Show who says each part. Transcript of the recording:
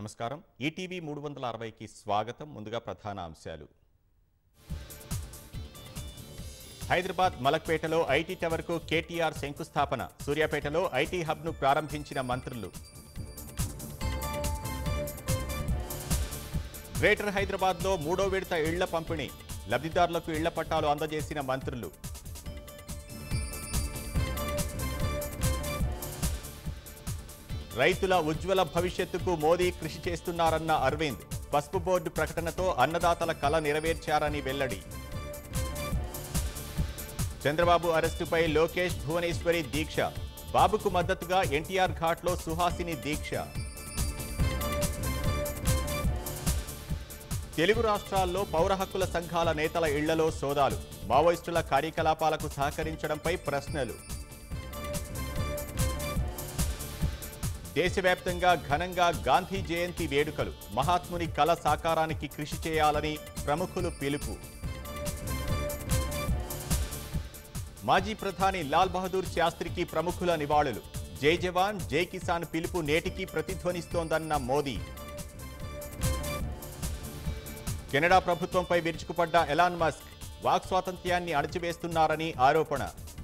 Speaker 1: నమస్కారం ఈటీవీ మూడు వందల అరవైకి స్వాగతం ముందుగా ప్రధాన అంశాలు హైదరాబాద్ మలక్పేటలో ఐటీ టవర్కు కేటీఆర్ శంకుస్థాపన సూర్యాపేటలో ఐటీ హబ్ను ప్రారంభించిన మంత్రులు గ్రేటర్ హైదరాబాద్లో మూడో విడత ఇళ్ల పంపిణీ లబ్ధిదారులకు ఇళ్ల పట్టాలు అందజేసిన మంత్రులు రైతుల ఉజ్వల భవిష్యత్తుకు మోదీ కృషి చేస్తున్నారన్న అరవింద్ పసుపు బోర్డు ప్రకటనతో అన్నదాతల కల నెరవేర్చారని వెల్లడి చంద్రబాబు అరెస్టుపై లోకేష్ భువనేశ్వరి దీక్ష బాబుకు మద్దతుగా ఎన్టీఆర్ ఘాట్లో సుహాసిని దీక్ష తెలుగు రాష్ట్రాల్లో పౌర హక్కుల సంఘాల నేతల ఇళ్లలో సోదాలు మావోయిస్టుల కార్యకలాపాలకు సహకరించడంపై ప్రశ్నలు దేశవ్యాప్తంగా ఘనంగా గాంధీ జయంతి వేడుకలు మహాత్ముని కళ సాకారానికి కృషి చేయాలని ప్రముఖులు పిలుపు మాజీ ప్రధాని లాల్ బహదూర్ శాస్త్రికి ప్రముఖుల నివాళులు జై జవాన్ జై కిసాన్ పిలుపు నేటికి ప్రతిధ్వనిస్తోందన్న మోదీ కెనడా ప్రభుత్వంపై విరుచుకుపడ్డ ఎలాన్ మస్క్ వాక్ స్వాతంత్ర్యాన్ని అణచివేస్తున్నారని ఆరోపణ